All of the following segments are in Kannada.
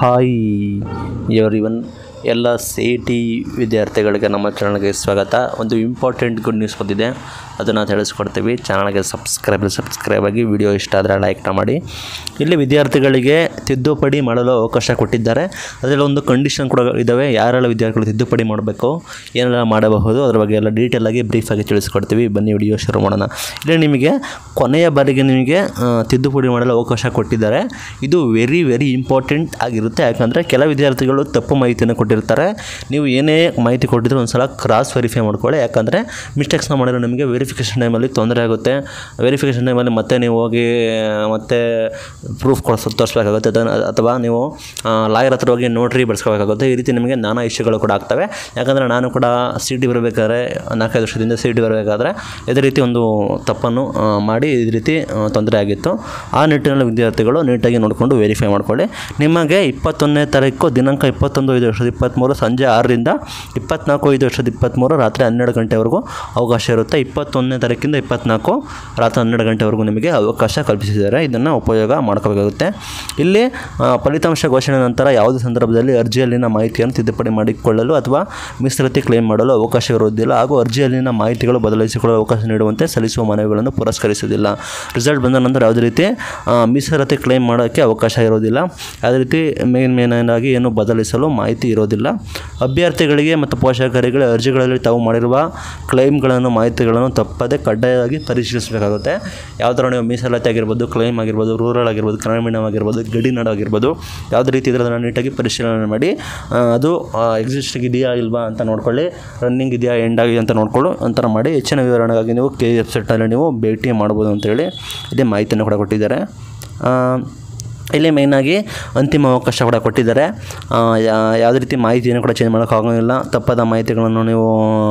ಹಾಯ್ ಇವರ್ ಇವನ್ ಎಲ್ಲ ಸಿ ಟಿ ವಿದ್ಯಾರ್ಥಿಗಳಿಗೆ ನಮ್ಮ ಚಾನಲ್ಗೆ ಸ್ವಾಗತ ಒಂದು ಇಂಪಾರ್ಟೆಂಟ್ ಗುಡ್ ನ್ಯೂಸ್ ಬಂದಿದೆ ಅದನ್ನು ತಿಳಿಸ್ಕೊಡ್ತೀವಿ ಚಾನಲ್ಗೆ ಸಬ್ಸ್ಕ್ರೈಬ್ ಸಬ್ಸ್ಕ್ರೈಬ್ ಆಗಿ ವಿಡಿಯೋ ಇಷ್ಟ ಆದರೆ ಲೈಕ್ನ ಮಾಡಿ ಇಲ್ಲಿ ವಿದ್ಯಾರ್ಥಿಗಳಿಗೆ ತಿದ್ದುಪಡಿ ಮಾಡಲು ಅವಕಾಶ ಕೊಟ್ಟಿದ್ದಾರೆ ಅದರಲ್ಲಿ ಒಂದು ಕಂಡೀಷನ್ ಕೂಡ ಇದ್ದಾವೆ ಯಾರೆಲ್ಲ ವಿದ್ಯಾರ್ಥಿಗಳು ತಿದ್ದುಪಡಿ ಮಾಡಬೇಕು ಏನೆಲ್ಲ ಮಾಡಬಹುದು ಅದ್ರ ಬಗ್ಗೆ ಎಲ್ಲ ಡೀಟೇಲ್ ಆಗಿ ಬ್ರೀಫಾಗಿ ತಿಳಿಸ್ಕೊಡ್ತೀವಿ ಬನ್ನಿ ವಿಡಿಯೋ ಶುರು ಮಾಡೋಣ ಇಲ್ಲಿ ನಿಮಗೆ ಕೊನೆಯ ಬಾರಿಗೆ ನಿಮಗೆ ಆ, ತಿದ್ದುಪಡಿ ಮಾಡಲು ಅವಕಾಶ ಕೊಟ್ಟಿದ್ದಾರೆ ಇದು ವೆರಿ ವೆರಿ ಇಂಪಾರ್ಟೆಂಟ್ ಆಗಿರುತ್ತೆ ಯಾಕಂದರೆ ಕೆಲ ವಿದ್ಯಾರ್ಥಿಗಳು ತಪ್ಪು ಮಾಹಿತಿಯನ್ನು ಕೊಟ್ಟಿರ್ತಾರೆ ನೀವು ಏನೇ ಮಾಹಿತಿ ಕೊಟ್ಟಿದ್ರು ಒಂದು ಸಲ ಕ್ರಾಸ್ ವೆರಿಫೈ ಮಾಡ್ಕೊಳ್ಳಿ ಯಾಕಂದರೆ ಮಿಸ್ಟೇಕ್ಸ್ನ ಮಾಡಿದ್ರೆ ನಿಮಗೆ ವೆರಿಫಿಕೇಷನ್ ಟೈಮಲ್ಲಿ ತೊಂದರೆ ಆಗುತ್ತೆ ವೆರಿಫಿಕೇಷನ್ ಟೈಮಲ್ಲಿ ಮತ್ತೆ ನೀವು ಹೋಗಿ ಮತ್ತೆ ಪ್ರೂಫ್ ಕೊಡಿಸ್ ತೋರಿಸ್ಬೇಕಾಗುತ್ತೆ ಅದನ್ನು ಅಥವಾ ನೀವು ಲಾಯರ್ ಹತ್ರ ಹೋಗಿ ನೋಟ್ರಿ ಬರ್ಸ್ಕೋಬೇಕಾಗುತ್ತೆ ಈ ರೀತಿ ನಿಮಗೆ ನಾನಾ ಇಶ್ಯೂಗಳು ಕೂಡ ಆಗ್ತವೆ ಯಾಕಂದರೆ ನಾನು ಕೂಡ ಸಿ ಟಿ ಬರಬೇಕಾದ್ರೆ ನಾಲ್ಕೈದು ವರ್ಷದಿಂದ ಸಿ ಟಿ ಬರಬೇಕಾದ್ರೆ ಇದೇ ರೀತಿ ಒಂದು ತಪ್ಪನ್ನು ಆ, ಮಾಡಿ ಈ ರೀತಿ ಆ, ತೊಂದರೆ ಆಗಿತ್ತು ಆ ನಿಟ್ಟಿನಲ್ಲಿ ವಿದ್ಯಾರ್ಥಿಗಳು ನೀಟಾಗಿ ನೋಡಿಕೊಂಡು ವೆರಿಫೈ ಮಾಡ್ಕೊಳ್ಳಿ ನಿಮಗೆ ಇಪ್ಪತ್ತೊಂದನೇ ತಾರೀಕು ದಿನಾಂಕ ಇಪ್ಪತ್ತೊಂದು ಐದು ವರ್ಷದ ಇಪ್ಪತ್ತ್ಮೂರು ಸಂಜೆ ಆರರಿಂದ ಇಪ್ಪತ್ನಾಲ್ಕು ಐದು ವರ್ಷದ ಇಪ್ಪತ್ತ್ಮೂರು ರಾತ್ರಿ ಹನ್ನೆರಡು ಗಂಟೆವರೆಗೂ ಅವಕಾಶ ಇರುತ್ತೆ ಇಪ್ಪತ್ತೊಂದನೇ ತಾರೀಕಿಂದ ಇಪ್ಪತ್ನಾಲ್ಕು ರಾತ್ರಿ ಹನ್ನೆರಡು ಗಂಟೆವರೆಗೂ ನಿಮಗೆ ಅವಕಾಶ ಕಲ್ಪಿಸಿದ್ದಾರೆ ಇದನ್ನು ಉಪಯೋಗ ಮಾಡ್ಕೋಬೇಕಾಗುತ್ತೆ ಇಲ್ಲಿ ಆ, ಫಲಿತಾಂಶ ಘೋಷಣೆ ನಂತರ ಯಾವುದೇ ಸಂದರ್ಭದಲ್ಲಿ ಅರ್ಜಿಯಲ್ಲಿನ ಮಾಹಿತಿಯನ್ನು ತಿದ್ದುಪಡಿ ಮಾಡಿಕೊಳ್ಳಲು ಅಥವಾ ಮೀಸಲಾತಿ ಕ್ಲೇಮ್ ಮಾಡಲು ಅವಕಾಶ ಇರುವುದಿಲ್ಲ ಹಾಗೂ ಅರ್ಜಿಯಲ್ಲಿನ ಮಾಹಿತಿಗಳು ಬದಲಾಯಿಸಿಕೊಳ್ಳಲು ಅವಕಾಶ ನೀಡುವಂತೆ ಸಲ್ಲಿಸುವ ಮನವಿಗಳನ್ನು ಪುರಸ್ಕರಿಸುವುದಿಲ್ಲ ರಿಸಲ್ಟ್ ಬಂದ ನಂತರ ಯಾವುದೇ ರೀತಿ ಆ, ಮೀಸಲಾತಿ ಕ್ಲೇಮ್ ಮಾಡೋಕ್ಕೆ ಅವಕಾಶ ಇರೋದಿಲ್ಲ ಯಾವುದೇ ರೀತಿ ಮೇನ್ ಮೇನ್ ಆಗಿ ಏನು ಬದಲಿಸಲು ಮಾಹಿತಿ ಇರೋದಿಲ್ಲ ಅಭ್ಯರ್ಥಿಗಳಿಗೆ ಮತ್ತು ಪೋಷಕರಿಗೆ ಅರ್ಜಿಗಳಲ್ಲಿ ತಾವು ಮಾಡಿರುವ ಕ್ಲೈಮ್ಗಳನ್ನು ಮಾಹಿತಿಗಳನ್ನು ತಪ್ಪದೆ ಕಡ್ಡಾಯವಾಗಿ ಪರಿಶೀಲಿಸಬೇಕಾಗುತ್ತೆ ಯಾವ ಥರ ನೀವು ಮೀಸಲಾತಿ ಆಗಿರ್ಬೋದು ಕ್ಲೈಮ್ ಆಗಿರ್ಬೋದು ರೂರಲ್ ಆಗಿರ್ಬೋದು ಗ್ರಾಮೀಣವಾಗಿರ್ಬೋದು ಗಡಿನಾಡು ಆಗಿರ್ಬೋದು ಯಾವುದೇ ರೀತಿ ಇದ್ರೆ ಅದನ್ನು ನೀಟಾಗಿ ಪರಿಶೀಲನೆ ಮಾಡಿ ಆ, ಅದು ಎಕ್ಸಿಸ್ಟ್ ಇದೆಯಾ ಇಲ್ವಾ ಅಂತ ನೋಡ್ಕೊಳ್ಳಿ ರನ್ನಿಂಗ್ ಇದೆಯಾ ಎಂಡ್ ಆಗಿದೆ ಅಂತ ನೋಡ್ಕೊಳ್ಳು ಒಂಥರ ಮಾಡಿ ಹೆಚ್ಚಿನ ವಿವರಣೆಗಾಗಿ ನೀವು ಕೆ ವೆಬ್ಸೈಟಲ್ಲಿ ನೀವು ಭೇಟಿ ಮಾಡ್ಬೋದು ಅಂತೇಳಿ ಇದೇ ಮಾಹಿತಿಯನ್ನು ಕೂಡ ಕೊಟ್ಟಿದ್ದಾರೆ ಆ, ಇಲ್ಲಿ ಮೇಯ್ನಾಗಿ ಅಂತಿಮ ಅವಕಾಶ ಕೂಡ ಕೊಟ್ಟಿದ್ದಾರೆ ಆ, ಯಾ- ಯಾವುದೇ ರೀತಿ ಮಾಹಿತಿಯನ್ನು ಕೂಡ ಚೇಂಜ್ ಮಾಡೋಕ್ಕಾಗೋಂಗಿಲ್ಲ ತಪ್ಪಾದ ಮಾಹಿತಿಗಳನ್ನು ನೀವು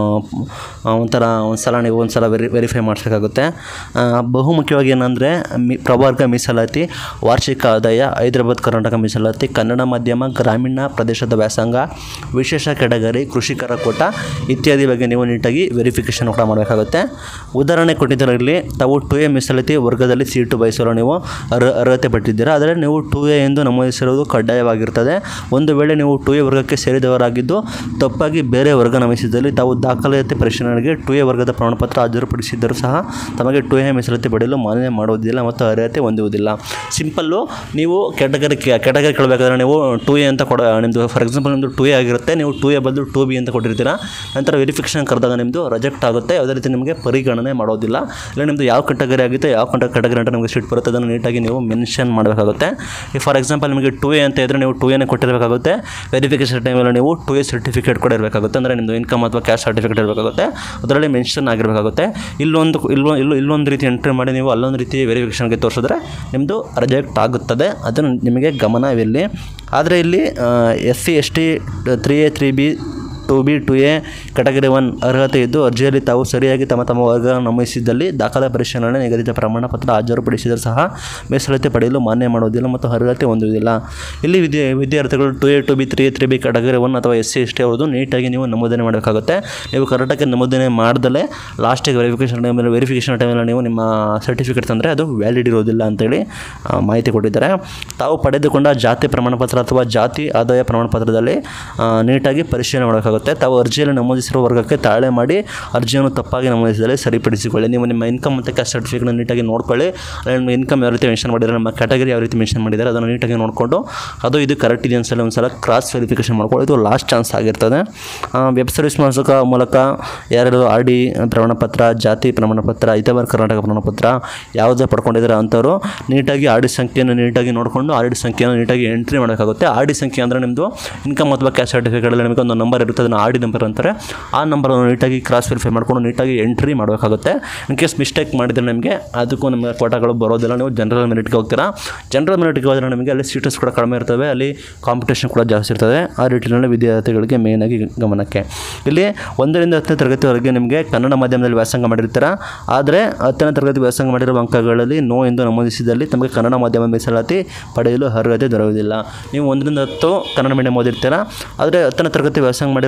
ಆ, ಒಂಥರ ಒಂದು ಸಲ ನೀವು ಒಂದು ಸಲ ವೆರಿ ವೆರಿಫೈ ಮಾಡಿಸ್ಬೇಕಾಗುತ್ತೆ ಆ, ಬಹುಮುಖ್ಯವಾಗಿ ಏನಂದರೆ ಮಿ ಪ್ರವರ್ಗ ಮೀಸಲಾತಿ ವಾರ್ಷಿಕ ಆದಾಯ ಹೈದರಾಬಾದ್ ಕರ್ನಾಟಕ ಮೀಸಲಾತಿ ಕನ್ನಡ ಮಾಧ್ಯಮ ಗ್ರಾಮೀಣ ಪ್ರದೇಶದ ವ್ಯಾಸಂಗ ವಿಶೇಷ ಕೆಟಗರಿ ಕೃಷಿಕರ ಕೋಟ ಇತ್ಯಾದಿ ಬಗ್ಗೆ ನೀವು ನೀಟಾಗಿ ವೆರಿಫಿಕೇಷನ್ ಕೂಡ ಮಾಡಬೇಕಾಗುತ್ತೆ ಉದಾಹರಣೆ ಕೊಟ್ಟಿದ್ದಾರೆ ಇಲ್ಲಿ ತಾವು ಟು ಎ ಮೀಸಲಾತಿ ವರ್ಗದಲ್ಲಿ ಸೀಟು ಬಯಸಲು ನೀವು ಅರ್ಹ ಅರ್ಹತೆ ಪಟ್ಟಿದ್ದೀರಾ ಆದರೆ ನೀವು ಟು ಎ ಎಂದು ನಮೂದಿಸಿರುವುದು ಕಡ್ಡಾಯವಾಗಿರ್ತದೆ ಒಂದು ವೇಳೆ ನೀವು ಟು ಎ ವರ್ಗಕ್ಕೆ ಸೇರಿದವರಾಗಿದ್ದು ತಪ್ಪಾಗಿ ಬೇರೆ ವರ್ಗ ನಮೂದಿಸಿದಲ್ಲಿ ತಾವು ದಾಖಲಾತಿ ಪರಿಶೀಲನೆಗೆ ಟು ಎ ವರ್ಗದ ಪ್ರಮಾಣಪತ್ರ ಹಾಜರುಪಡಿಸಿದ್ದರೂ ಸಹ ತಮಗೆ ಟು ಎ ಮೀಸಲಾತಿ ಪಡೆಯಲು ಮಾನ್ಯ ಮಾಡುವುದಿಲ್ಲ ಮತ್ತು ಅರ್ಹತೆ ಹೊಂದುವುದಿಲ್ಲ ಸಿಂಪಲ್ಲು ನೀವು ಕೆಟಗರಿ ಕೆಟಗರಿ ಕೇಳಬೇಕಾದ್ರೆ ನೀವು ಟು ಎ ಅಂತ ಕೊಡ ನಿಮ್ಮದು ಫಾರ್ ಎಕ್ಸಾಂಪಲ್ ನಿಮ್ಮದು ಟು ಎ ಆಗಿರುತ್ತೆ ನೀವು ಟು ಎ ಬದಲು ಟು ಬಿ ಅಂತ ಕೊಟ್ಟಿರ್ತೀರಾ ನಂತರ ವೆರಿಫಿಕೇಷನ್ ಕರೆದಾಗ ನಿಮ್ಮದು ರಿಜೆಕ್ಟ್ ಆಗುತ್ತೆ ಯಾವುದೇ ರೀತಿ ನಿಮಗೆ ಪರಿಗಣನೆ ಮಾಡೋದಿಲ್ಲ ಇಲ್ಲ ನಿಮ್ಮದು ಯಾವ ಕೆಟಗರಿ ಆಗುತ್ತೆ ಯಾವ ಕಂಟ ಕೆಟಗರಿ ಅಂತ ನಿಮಗೆ ಸೀಟ್ ಬರುತ್ತೆ ಅದನ್ನು ನೀಟಾಗಿ ನೀವು ಮೆನ್ಷನ್ ಮಾಡಬೇಕಾಗುತ್ತೆ ಈ ಫಾರ್ ಎಕ್ಸಾಂಪಲ್ ನಿಮಗೆ ಟು ಎ ಅಂತ ಇದ್ದರೆ ನೀವು ಟು ಎನೇ ಕೊಟ್ಟಿರಬೇಕಾಗುತ್ತೆ ವೆರಿಫಿಕೇಷನ್ ಟೈಮಲ್ಲಿ ನೀವು ಟು ಎ ಸರ್ಟಿಫಿಕೇಟ್ ಕೂಡ ಇರಬೇಕಾಗುತ್ತೆ ಅಂದರೆ ನಿಮ್ಮದು ಇನ್ಕಮ್ ಅಥವಾ ಕ್ಯಾಶ್ ಸರ್ಟಿಫಿಕೇಟ್ ಇರಬೇಕಾಗುತ್ತೆ ಅದರಲ್ಲಿ ಮೆನ್ಷನ್ ಆಗಿರಬೇಕಾಗುತ್ತೆ ಇಲ್ಲೊಂದು ಇಲ್ಲೊ ಇಲ್ಲೊ ಇಲ್ಲೊಂದು ರೀತಿ ಎಂಟ್ರಿ ಮಾಡಿ ನೀವು ಅಲ್ಲೊಂದು ರೀತಿ ವೆರಿಫಿಕೇಷನ್ಗೆ ತೋರಿಸಿದ್ರೆ ನಿಮ್ಮದು ರಿಜೆಕ್ಟ್ ಆಗುತ್ತದೆ ಅದನ್ನು ನಿಮಗೆ ಗಮನವಿರಲಿ ಆದರೆ ಇಲ್ಲಿ S C S T three A three B two B two A category one ಅರ್ಹತೆ ಇದ್ದು ಅರ್ಜಿಯಲ್ಲಿ ತಾವು ಸರಿಯಾಗಿ ತಮ್ಮ ತಮ್ಮ ವರ್ಗ ನಮೂದಿಸಿದ್ದಲ್ಲಿ ದಾಖಲೆ ಪರಿಶೀಲನೆ ನಿಗದಿತ ಪ್ರಮಾಣ ಪತ್ರ ಹಾಜರುಪಡಿಸಿದರೂ ಸಹ ಮೀಸಲಾತಿ ಪಡೆಯಲು ಮಾನ್ಯ ಮಾಡುವುದಿಲ್ಲ ಮತ್ತು ಅರ್ಹತೆ ಹೊಂದುವುದಿಲ್ಲ ಇಲ್ಲಿ ವಿದ್ಯಾ ವಿದ್ಯಾರ್ಥಿಗಳು two A two B three A three B category one ಅಥವಾ ಎಸ್ ಸಿ ಎಸ್ ಟಿ ಅವ್ರದ್ದು ನೀಟಾಗಿ ನೀವು ನಮೂದನೆ ಮಾಡಬೇಕಾಗುತ್ತೆ ನೀವು ಕರೆಕ್ಟಾಗಿ ನಮೂದನೆ ಮಾಡ್ದಲೇ ಲಾಸ್ಟಿಗೆ ವೆರಿಫಿಕೇಷನ್ ಟೈಮಲ್ಲಿ ವೆರಿಫಿಕೇಷನ್ ಟೈಮಲ್ಲಿ ನೀವು ನಿಮ್ಮ ಸರ್ಟಿಫಿಕೇಟ್ ತಂದರೆ ಅದು ವ್ಯಾಲಿಡ್ ಇರೋದಿಲ್ಲ ಅಂತೇಳಿ ಆ, ಮಾಹಿತಿ ಕೊಟ್ಟಿದ್ದಾರೆ ತಾವು ಪಡೆದುಕೊಂಡ ಜಾತಿ ಪ್ರಮಾಣಪತ್ರ ಅಥವಾ ಜಾತಿ ಆದಾಯ ಪ್ರಮಾಣಪತ್ರದಲ್ಲಿ ಆ, ನೀಟಾಗಿ ಪರಿಶೀಲನೆ ಮಾಡಬೇಕಾಗುತ್ತೆ ತಾವು ಅರ್ಜಿಯಲ್ಲಿ ನಮೂದಿಸಿರುವ ವರ್ಗಕ್ಕೆ ತಾಳೆ ಮಾಡಿ ಅರ್ಜಿಯನ್ನು ತಪ್ಪಾಗಿ ನಮೂದಿಸಿದರೆ ಸರಿಪಡಿಸಿಕೊಳ್ಳಿ ನೀವು ನಿಮ್ಮ ಇನ್ಕಮ್ ಮತ್ತು ಕ್ಯಾಸ್ಟ್ ಸರ್ಟಿಫಿಕೇಟ್ನ ನೀಟಾಗಿ ನೋಡ್ಕೊಳ್ಳಿ ಅಲ್ಲಿ ನಿಮ್ಮ ಇನ್ಕಮ್ ಯಾವ ರೀತಿ ಮೆನ್ಷನ್ ಮಾಡಿದ್ದಾರೆ ನಮ್ಮ ಕ್ಯಾಟಗರಿ ಯಾವ ರೀತಿ ಮೆನ್ಷನ್ ಮಾಡಿದ್ದಾರೆ ಅದನ್ನು ನೀಟಾಗಿ ನೋಡಿಕೊಂಡು ಅದು ಇದು ಕರೆಕ್ಟ್ ಇದೆ ಅನ್ಸಲ್ಲ ಒಂದು ಸಲ ಕ್ರಾಸ್ ವೆರಿಫಿಕೇಷನ್ ಮಾಡ್ಕೊಳ್ಳಿ ಇದು ಲಾಸ್ಟ್ ಚಾನ್ಸ್ ಆಗಿರ್ತದೆ ವೆಬ್ ಸರ್ವಿಸ್ ಮಾಡಿಸೋಕ ಮೂಲಕ ಯಾರು ಆರ್ ಡಿ ಪ್ರಮಾಣಪತ್ರ ಜಾತಿ ಪ್ರಮಾಣಪತ್ರ ಐತವಾರ ಕರ್ನಾಟಕ ಪ್ರಮಾಣಪತ್ರ ಯಾವುದೇ ಪಡ್ಕೊಂಡಿದ್ದಾರೆ ಅಂಥವ್ರು ನೀಟಾಗಿ ಆರ್ ಡಿ ಸಂಖ್ಯೆಯನ್ನು ನೀಟಾಗಿ ನೋಡಿಕೊಂಡು ಆರ್ ಡಿ ಸಂಖ್ಯೆಯನ್ನು ನೀಟಾಗಿ ಎಂಟ್ರಿ ಮಾಡೋಕ್ಕಾಗುತ್ತೆ ಆರ್ ಡಿ ಸಂಖ್ಯೆ ಅಂದರೆ ನಿಮ್ಮದು ಇನ್ಕಮ್ ಅಥವಾ ಕ್ಯಾಶ್ ಸರ್ಟಿಫಿಕೇಟಲ್ಲಿ ನಿಮಗೆ ಒಂದು ನಂಬರ್ ಇರುತ್ತೆ ಅದನ್ನು ಆರ್ ಡಿ ನಂಬರ್ ಅಂತಾರೆ ಆ ನಂಬರನ್ನು ನೀಟಾಗಿ ಕ್ರಾಸ್ ವೆರಿಫೈ ಮಾಡ್ಕೊಂಡು ನೀಟಾಗಿ ಎಂಟ್ರಿ ಮಾಡಬೇಕಾಗುತ್ತೆ ಇನ್ ಕೇಸ್ ಮಿಸ್ಟೇಕ್ ಮಾಡಿದರೆ ನಿಮಗೆ ಅದಕ್ಕೂ ನಿಮಗೆ ಕೋಟಾಗಳು ಬರೋದಿಲ್ಲ ನೀವು ಜನರಲ್ ಮೆರಿಟ್ಗೆ ಹೋಗ್ತೀರಾ ಜನರಲ್ ಮೆರಿಟ್ಗೆ ಹೋದರೆ ನಿಮಗೆ ಅಲ್ಲಿ ಸೀಟಸ್ ಕೂಡ ಕಡಿಮೆ ಇರ್ತವೆ ಅಲ್ಲಿ ಕಾಂಪಿಟೇಷನ್ ಕೂಡ ಜಾಸ್ತಿ ಇರ್ತದೆ ಆ ರೀತಿಯಲ್ಲಿ ವಿದ್ಯಾರ್ಥಿಗಳಿಗೆ ಮೇಯ್ನಾಗಿ ಗಮನಕ್ಕೆ ಇಲ್ಲಿ ಒಂದರಿಂದ ಹತ್ತನೇ ತರಗತಿವರೆಗೆ ನಿಮಗೆ ಕನ್ನಡ ಮಾಧ್ಯಮದಲ್ಲಿ ವ್ಯಾಸಂಗ ಮಾಡಿರ್ತೀರ ಆದರೆ ಹತ್ತನೇ ತರಗತಿ ವ್ಯಾಸಂಗ ಮಾಡಿರುವ ಅಂಕಗಳಲ್ಲಿ ನೋ ಎಂದು ನಮೂದಿಸಿದಲ್ಲಿ ತಮಗೆ ಕನ್ನಡ ಮಾಧ್ಯಮ ಮೀಸಲಾತಿ ಪಡೆಯಲು ಅರ್ಹತೆ ದೊರೆಯುವುದಿಲ್ಲ ನೀವು ಒಂದರಿಂದ ಹತ್ತು ಕನ್ನಡ ಮೀಡಿಯಂ ಓದಿರ್ತೀರ ಆದರೆ ಹತ್ತನೇ ತರಗತಿ ವ್ಯಾಸಂಗ ಮಾಡಿರೋ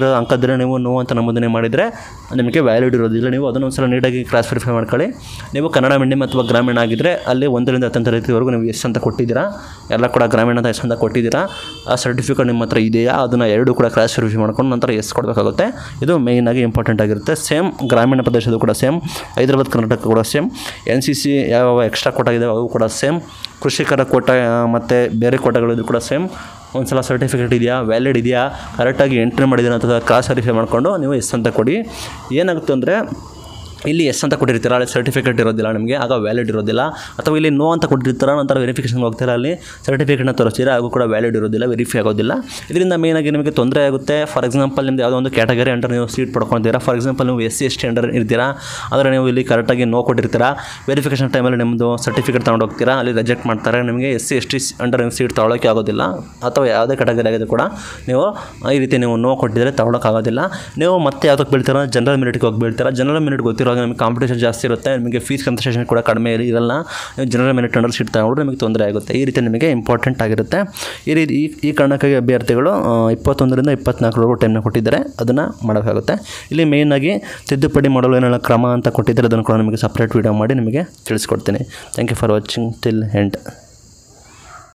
ಇರೋ ಅಂಕದ್ರೆ ನೀವು ನೋ ಅಂತ ನಮೂದನೆ ಮಾಡಿದರೆ ನಿಮಗೆ ವ್ಯಾಲಿಡ್ ಇರೋದಿಲ್ಲ ನೀವು ಅದನ್ನು ಒಂದ್ಸಲ ನೀಟಾಗಿ ಕ್ರಾಸ್ ವೆರಿಫೈ ಮಾಡ್ಕೊಳ್ಳಿ ನೀವು ಕನ್ನಡ ಮೀಡಿಯಮ್ ಅಥವಾ ಗ್ರಾಮೀಣ ಆಗಿದ್ದರೆ ಅಲ್ಲಿ ಒಂದರಿಂದ ಹತ್ತನೇ ತರಗತಿವರೆಗೂ ನೀವು ಎಷ್ಟು ಅಂತ ಕೊಟ್ಟಿದ್ದೀರಾ ಎಲ್ಲ ಕೂಡ ಗ್ರಾಮೀಣ ಅಂತ ಎಷ್ಟು ಅಂತ ಕೊಟ್ಟಿದ್ದೀರಾ ಆ ಸರ್ಟಿಫಿಕೇಟ್ ನಿಮ್ಮ ಹತ್ರ ಇದೆಯಾ ಅದನ್ನು ಎರಡು ಕೂಡ ಕ್ರಾಸ್ ವೆರಿಫೈ ಮಾಡ್ಕೊಂಡು ನಂತರ ಎಸ್ ಕೊಡಬೇಕಾಗುತ್ತೆ ಇದು ಮೇಯ್ನಾಗಿ ಇಂಪಾರ್ಟೆಂಟ್ ಆಗಿರುತ್ತೆ ಸೇಮ್ ಗ್ರಾಮೀಣ ಪ್ರದೇಶದ ಕೂಡ ಸೇಮ್ ಹೈದರಾಬಾದ್ ಕರ್ನಾಟಕ ಕೂಡ ಸೇಮ್ ಎನ್ ಸಿ ಸಿ ಯಾವ ಎಕ್ಸ್ಟ್ರಾ ಕೋಟ ಇದೆ ಅವು ಕೂಡ ಸೇಮ್ ಕೃಷಿಕರ ಕೋಟ ಮತ್ತು ಬೇರೆ ಕೋಟಗಳಿದ್ರು ಕೂಡ ಸೇಮ್ ಒಂದು ಸಲ ಸರ್ಟಿಫಿಕೇಟ್ ಇದೆಯಾ ವ್ಯಾಲಿಡ್ ಇದೆಯಾ ಕರೆಕ್ಟಾಗಿ ಎಂಟ್ರಿ ಮಾಡಿದ್ದೀರಾ ಅಂತ ಕ್ರಾಸ್ ವೆರಿಫೈ ಮಾಡಿಕೊಂಡು ನೀವು ಎಸ್ ಅಂತ ಕೊಡಿ ಏನಾಗುತ್ತೆ ಅಂದರೆ ಇಲ್ಲಿ ಎಸ್ ಅಂತ ಕೊಟ್ಟಿರ್ತೀರ ಅಲ್ಲಿ ಸರ್ಟಿಫಿಕೇಟ್ ಇರೋದಿಲ್ಲ ನಿಮಗೆ ಆಗ ವ್ಯಾಲಿಡ್ ಇರೋದಿಲ್ಲ ಅಥವಾ ಇಲ್ಲಿ ನೋ ಅಂತ ಕೊಟ್ಟಿರ್ತೀರ ನಂತರ ವೆರಿಫಿಕೇಷನ್ಗೆ ಹೋಗ್ತೀರಾ ಅಲ್ಲಿ ಸರ್ಟಿಫಿಕೇಟ್ನ ತೋರಿಸ್ತೀರಾ ಹಾಗೂ ಕೂಡ ವ್ಯಾಲಿಡ್ ಇರೋದಿಲ್ಲ ವೆರಿಫೈ ಆಗೋದಿಲ್ಲ ಇದರಿಂದ ಮೇಯ್ನಾಗಿ ನಿಮಗೆ ತೊಂದರೆ ಆಗುತ್ತೆ ಫಾರ್ ಎಕ್ಸಾಂಪಲ್ ನಿಮ್ದು ಯಾವುದೋ ಒಂದು ಕ್ಯಾಟಗರಿ ಅಂಡರ್ ನೀವು ಸೀಟ್ ಪಡ್ಕೊತೀರಾ ಫಾರ್ ಎಕ್ಸಾಂಪಲ್ ನೀವು S C S T under ಇರ್ತೀರಾ ಆದರೆ ನೀವು ಇಲ್ಲಿ ಕರೆಕ್ಟಾಗಿ ನೋ ಕೊಟ್ಟಿರ್ತೀರಾ ವೆರಿಫಿಕೇಷನ್ ಟೈಮಲ್ಲಿ ನಿಮ್ಮದು ಸರ್ಟಿಫಿಕೇಟ್ ತೊಗೊಂಡು ಹೋಗ್ತೀರಾ ಅಲ್ಲಿ ರಿಜೆಕ್ಟ್ ಮಾಡ್ತಾರೆ ನಿಮಗೆ S C S T under ನೀವು ಸೀಟ್ ತೊಗೊಳಕ್ಕೆ ಆಗೋದಿಲ್ಲ ಅಥವಾ ಯಾವುದೇ ಕ್ಯಾಟಗರಿ ಆಗಿದೆ ಕೂಡ ನೀವು ಈ ರೀತಿ ನೀವು ನೋ ಕೊಟ್ಟಿದ್ರೆ ತೊಗೊಳಕ್ಕಾಗೋದಿಲ್ಲ ನೀವು ಮತ್ತೆ ಯಾವುದಕ್ಕೆ ಬೀಳ್ತೀರಾ ಜನರಲ್ ಮೆರಿಟ್ಗೆ ಹೋಗಿ ಬೀಳ್ತೀರಾ ಜನರಲ್ ಮೆರಿಟ್ ಗೊತ್ತಿರುವಾಗ ನಿಮಗೆ ಕಾಂಪಿಟೇಷನ್ ಜಾಸ್ತಿ ಇರುತ್ತೆ ನಿಮಗೆ ಫೀಸ್ ಕನ್ಸೆಷನ್ ಕೂಡ ಕಡಿಮೆ ಇರ- ಇರಲ್ಲ ನೀವು ಜನರಲ್ ಮೆರಿಟ್ ಅಂಡರ್ ಸೀಟ್ ತಗೊಂಡ್ರೆ ನಿಮಗೆ ತೊಂದರೆ ಆಗುತ್ತೆ ಈ ರೀತಿ ನಿಮಗೆ ಇಂಪಾರ್ಟೆಂಟ್ ಆಗಿರುತ್ತೆ ಈ ರೀತಿ ಈ ಈ ಕಾರಣಕ್ಕಾಗಿ ಅಭ್ಯರ್ಥಿಗಳು ಆ, ಇಪ್ಪತ್ತೊಂದರಿಂದ ಇಪ್ಪತ್ನಾಲ್ಕರವರೆಗೂ ಟೈಮ್ನ ಕೊಟ್ಟಿದ್ದಾರೆ ಅದನ್ನು ಮಾಡೋಕ್ಕಾಗುತ್ತೆ ಇಲ್ಲಿ ಮೇಯ್ನಾಗಿ ತಿದ್ದುಪಡಿ ಮಾಡಲು ಏನೆಲ್ಲ ಕ್ರಮ ಅಂತ ಕೊಟ್ಟಿದ್ದಾರೆ ಅದನ್ನು ಕೂಡ ನಿಮಗೆ ಸಪ್ರೇಟ್ ವೀಡಿಯೋ ಮಾಡಿ ನಿಮಗೆ ತಿಳಿಸ್ಕೊಡ್ತೀನಿ thank you for watching till end